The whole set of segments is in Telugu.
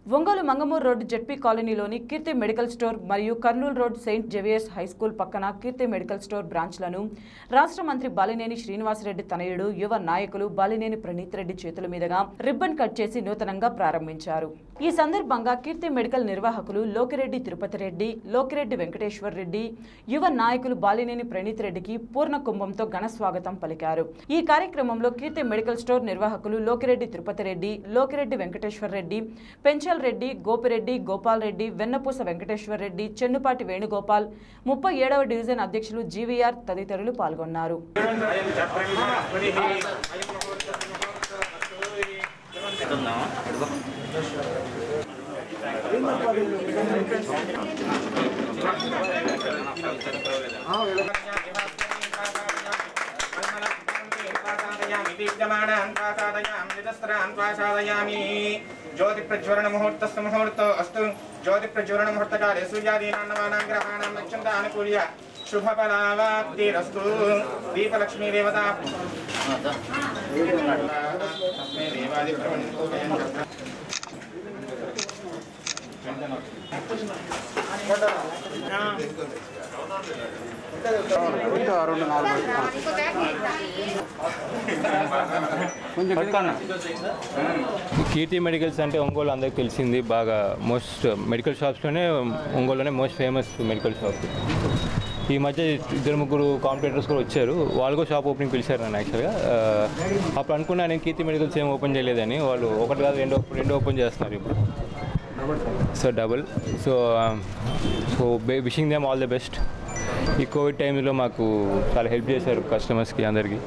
ఒంగోలు మంగమూరు రోడ్డు జెడ్పీ కాలనీలోని కీర్తి మెడికల్ స్టోర్ మరియు Kurnool road Saint Xavier's high school పక్కన కీర్తి మెడికల్ స్టోర్ బ్రాంచ్లను రాష్ట్ర మంత్రి బాలినేని శ్రీనివాసరెడ్డి తనయుడు యువ నాయకులు బాలినేని ప్రణీత్ రెడ్డి చేతుల మీదుగా రిబ్బన్ కట్ చేసి నూతనంగా ప్రారంభించారు ఈ సందర్భంగా కీర్తి మెడికల్ నిర్వాహకులు లోకిరెడ్డి తిరుపతి రెడ్డి లోకిరెడ్డి వెంకటేశ్వర్ రెడ్డి యువ నాయకులు బాలినేని ప్రణీత్ రెడ్డికి పూర్ణ కుంభంతో ఘన స్వాగతం పలికారు ఈ కార్యక్రమంలో కీర్తి మెడికల్ స్టోర్ నిర్వాహకులు లోకిరెడ్డి తిరుపతి రెడ్డి లోకిరెడ్డి వెంకటేశ్వర్ రెడ్డి పెంచల్ రెడ్డి గోపిరెడ్డి గోపాల్ రెడ్డి వెన్నపూస వెంకటేశ్వర్ రెడ్డి చెన్నుపాటి వేణుగోపాల్ ముప్పై ఏడవ డివిజన్ అధ్యక్షులు జీవీఆర్ తదితరులు పాల్గొన్నారు జ్యోతి ప్రజ్వలన ముహూర్తస్తు ముహూర్తో అస్తు జ్యోతి ప్రజ్వలన ముహూర్తకాలే సూర్యాదీనాన్నవానాం గ్రహాణం నక్షంత అనుకూల్య శుభఫలావాప్తిరస్తు దీపలక్ష్మీ దేవత తస్మై దేవాది ప్రవణితోయం కీర్తి మెడికల్స్ అంటే ఒంగోలు అందరికి తెలిసింది బాగా మోస్ట్ మెడికల్ షాప్స్లోనే ఒంగోలులోనే మోస్ట్ ఫేమస్ మెడికల్ షాప్ ఈ మధ్య ఇద్దరు ముగ్గురు కాంపిటేటర్స్ కూడా వచ్చారు వాళ్ళు కూడా షాప్ ఓపెనింగ్ పిలిచారు నన్ను యాక్చువల్గా ఆ, అప్పుడు అనుకున్నా నేను కీర్తి మెడికల్స్ ఏం ఓపెన్ చేయలేదని వాళ్ళు ఒకటి కాదు రెండు రెండు ఓపెన్ చేస్తున్నారు ఇప్పుడు so double so so wishing them all the best ఈ కోవిడ్ టైంలో మాకు చాలా హెల్ప్ చేశారు కస్టమర్స్కి అందరికీ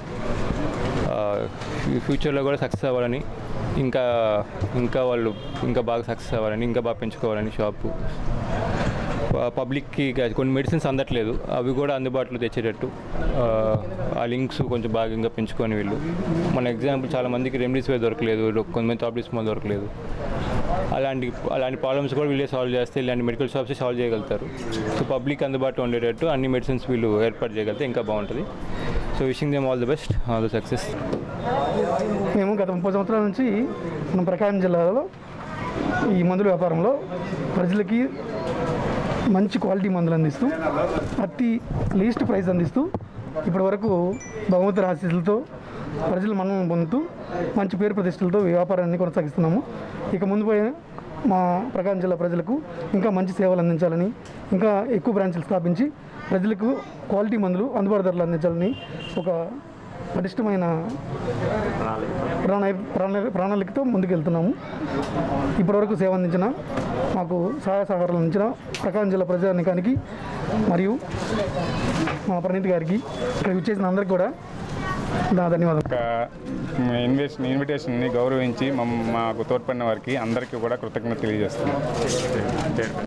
ఫ్యూచర్లో కూడా సక్సెస్ అవ్వాలని ఇంకా ఇంకా వాళ్ళు ఇంకా బాగా సక్సెస్ అవ్వాలని ఇంకా బాగా పెంచుకోవాలని షాపు పబ్లిక్కి కొన్ని మెడిసిన్స్ అందట్లేదు అవి కూడా అందుబాటులో తెచ్చేటట్టు ఆ, ఆ లింక్స్ కొంచెం బాగా ఇంకా పెంచుకొని వీళ్ళు మన ఎగ్జాంపుల్ చాలా మందికి రెమెడీస్ దొరకలేదు కొంతమంది టాబ్లెట్స్ మీద దొరకలేదు అలాంటి అలాంటి ప్రాబ్లమ్స్ కూడా వీళ్ళే సాల్వ్ చేస్తే ఇలాంటి మెడికల్ షాప్స్ సాల్వ్ చేయగలుగుతారు సో పబ్లిక్ అందుబాటులో ఉండేటట్టు అన్ని మెడిసిన్స్ వీళ్ళు ఏర్పాటు చేయగలిగితే ఇంకా బాగుంటుంది so wishing them all the best all the success మేము గత ముప్పై సంవత్సరాల నుంచి మన ప్రకాశం జిల్లాలో ఈ మందుల వ్యాపారంలో ప్రజలకి మంచి క్వాలిటీ మందులు అందిస్తూ అతి లీస్ట్ ప్రైస్ అందిస్తూ ఇప్పటి వరకు భగవంతుని ఆశీస్సులతో ప్రజలు మనం పొందుతూ మంచి పేరు ప్రతిష్టలతో ఈ వ్యాపారాన్ని కొనసాగిస్తున్నాము ఇక ముందు పోయే మా ప్రకాశం జిల్లా ప్రజలకు ఇంకా మంచి సేవలు అందించాలని ఇంకా ఎక్కువ బ్రాంచ్లు స్థాపించి ప్రజలకు క్వాలిటీ మందులు అందుబాటు ధరలు అందించాలని ఒక పటిష్టమైన ప్రాణ ప్రాణ ప్రణాళికతో ముందుకెళ్తున్నాము ఇప్పటివరకు సేవ అందించిన మాకు సహాయ సహకారాలు అందించిన ప్రకాశం జిల్లా ప్రజానికానికి మరియు మా ప్రణీత్ గారికి ఇక్కడ విచ్చేసిన అందరికీ కూడా నా ధన్యవాదాలు ఒక ఇన్వెస్ట్ ఇన్విటేషన్ని గౌరవించి మమ్- మాకు తోడ్పడిన వారికి అందరికీ కూడా కృతజ్ఞత తెలియజేస్తున్నాం